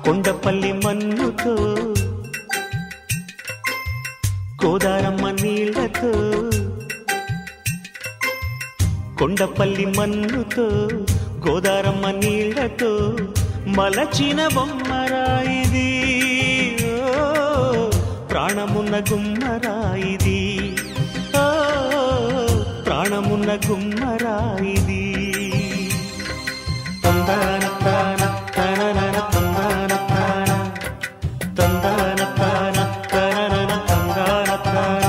కొండపల్లి మన్నుతో గోదారమ్మ నీళ్లతో కొండపల్లి మన్నుతో గోదారమ్మ నీళ్లతో మలచిన బొమ్మరాయిది ఓ, ప్రాణమున్న గుమ్మరాయిది ఓ, ప్రాణమున్న గుమ్మరాయిది తందాన తాన తననన తందాన తాన తందాన తాన తననన తందాన తాన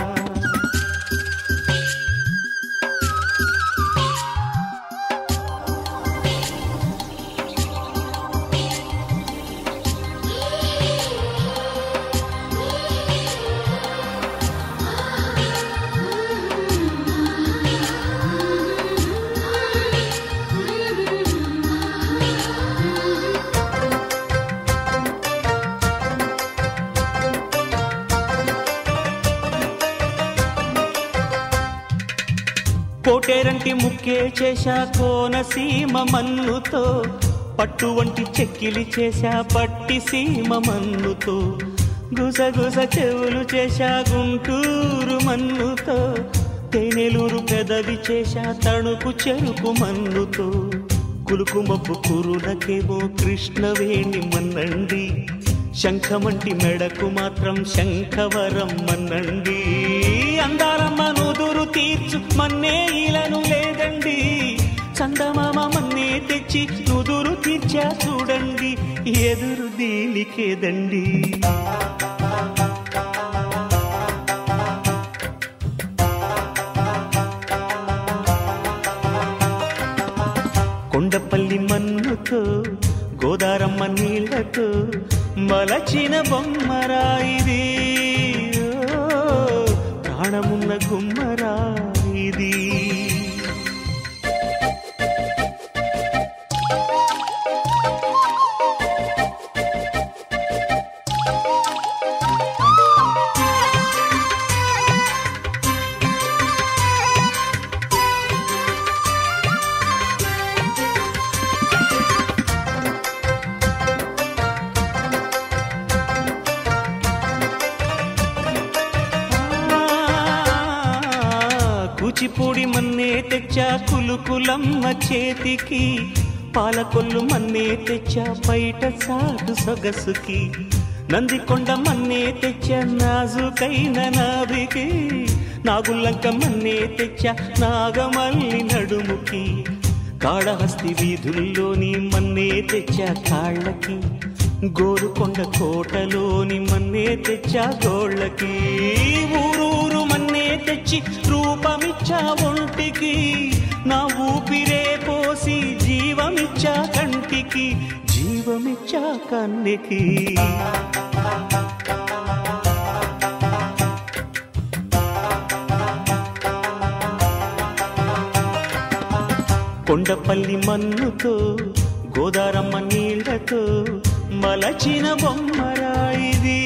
కోటేరంటి ముక్కే చేశా కోనసీమ మన్నుతో పట్టు వంటి చెక్కిలి చేశా పట్టి సీమ మన్నుతో గుసగుస చెవులు చేశా గుంటూరు మన్నుతో తేనెలూరు పెదవి చేశా తణుకు చెరుకు మన్నుతో కులుకు మబ్బు కురులకేమో కృష్ణవేణి మన్నండి శంఖమంటి మెడకు మాత్రం శంఖవరం మన్నండి అందారమ్మ నుదురు తీర్చు మన్నే ఇలను లేదండి చందమామ మన్నే తెచ్చి నుదురు తీర్చా చూడండి ఎదురు దీనికేదండి కొండపల్లి మన్నుతో గోదారమ్మ నీళ్లతో మలచిన బొమ్మరాయిది ఓ, ప్రాణమున్న గుమ్మరాయిది కూచిపూడి మన్నే తెచ్చా కులుకులమ్మ చేతికి పాలకొల్లు మన్నే తెచ్చా బయట సాటు సొగసుకి నందికొండ మన్నే తెచ్చా నాజుకైన నాభికి నాగుల్లంక మన్నే తెచ్చా నాగమల్లి నడుముకి కాళహస్తి వీధుల్లోని మన్నే తెచ్చా కాళ్ళకి గోరుకొండ కోటలోని మన్నే తెచ్చా గోళ్ళకి ఊరూరు మన్నే తెచ్చి రూపమిచ్చా ఒంటికి నా ఊపిరే పోసి జీవమిచ్చా కంటికి జీవమిచ్చా కన్నికి కొండపల్లి మన్నుతో గోదారమ్మ నీళ్లతో మలచిన బొమ్మరాయిది